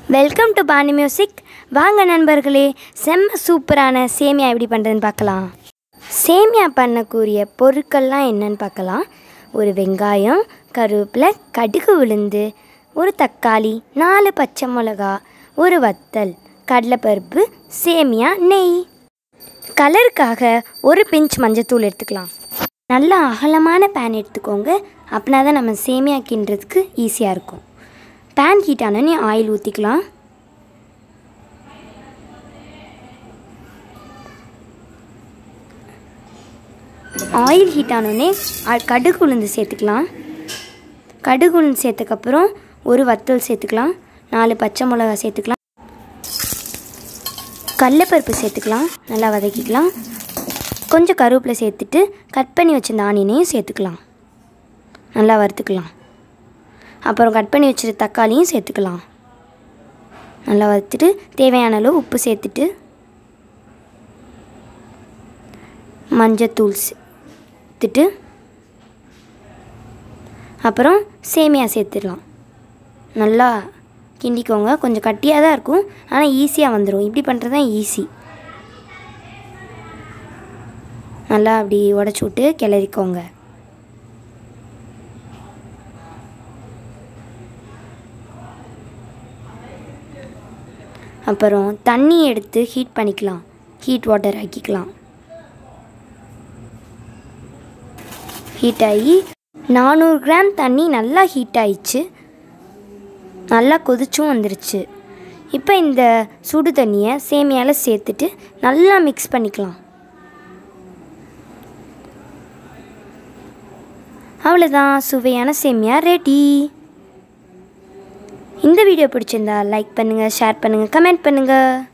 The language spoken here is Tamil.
வெல்கம் டு பானி மியூசிக் வாங்க நண்பர்களே செம்ம சூப்பரான சேமியா எப்படி பண்ணுறதுன்னு பார்க்கலாம் சேமியா பண்ணக்கூடிய பொருட்கள்லாம் என்னன்னு பார்க்கலாம் ஒரு வெங்காயம் கருவேப்பிலை கடுகு உளுந்து ஒரு தக்காளி நாலு பச்சை மிளகா ஒரு வத்தல் கடலைப்பருப்பு சேமியா நெய் கலருக்காக ஒரு பிஞ்ச் மஞ்சத்தூள் எடுத்துக்கலாம் நல்லா அகலமான பேன் எடுத்துக்கோங்க அப்படின்னா தான் நம்ம சேமியா கிண்டுறதுக்கு ஈஸியாக இருக்கும் பேன் ஹீட் ஆனோடனே ஆயில் ஊற்றிக்கலாம் ஆயில் ஹீட் ஆனோடனே அ- கடுகு உளுந்து சேர்த்துக்கலாம் கடுகு உளுந்து சேர்த்துக்கப்புறம் ஒரு வத்தல் சேர்த்துக்கலாம் நாலு பச்சை மிளகா சேர்த்துக்கலாம் கடலைப்பருப்பு சேர்த்துக்கலாம் நல்லா வதக்கிக்கலாம் கொஞ்சம் கருவேப்பிலை சேர்த்துட்டு கட் பண்ணி வச்சிருந்த ஆனியனையும் சேர்த்துக்கலாம் நல்லா வறுத்துக்கலாம் அப்புறம் கட் பண்ணி வச்சிருக்க தக்காளியும் சேர்த்துக்கலாம் நல்லா வறுத்துட்டு தேவையான அளவு உப்பு சேர்த்துட்டு மஞ்சத்தூள் சேர்த்துட்டு அப்புறம் சேமியா சேர்த்துடலாம் நல்லா கிண்டிக்கோங்க கொஞ்சம் கட்டியாக தான் இருக்கும் ஆனால் ஈஸியாக வந்துடும் இப்படி பண்ணுறது தான் ஈஸி நல்லா அப்படி உடச்சி விட்டு கிளறிக்கோங்க அப்புறம் தண்ணி எடுத்து ஹீட் பண்ணிக்கலாம் ஹீட் வாட்டர் ஆக்கிக்கலாம் ஹீட் ஆகி நானூறு கிராம் தண்ணி நல்லா ஹீட் ஆயிடுச்சு நல்லா கொதிச்சும் வந்துருச்சு இப்போ இந்த சுடு தண்ணியை சேமியாவில் சேர்த்துட்டு நல்லா மிக்ஸ் பண்ணிக்கலாம் அவ்வளோதான் சுவையான சேமியா ரெடி இந்த வீடியோ பிடிச்சிருந்தா லைக் பண்ணுங்கள் ஷேர் பண்ணுங்கள் கமெண்ட் பண்ணுங்கள்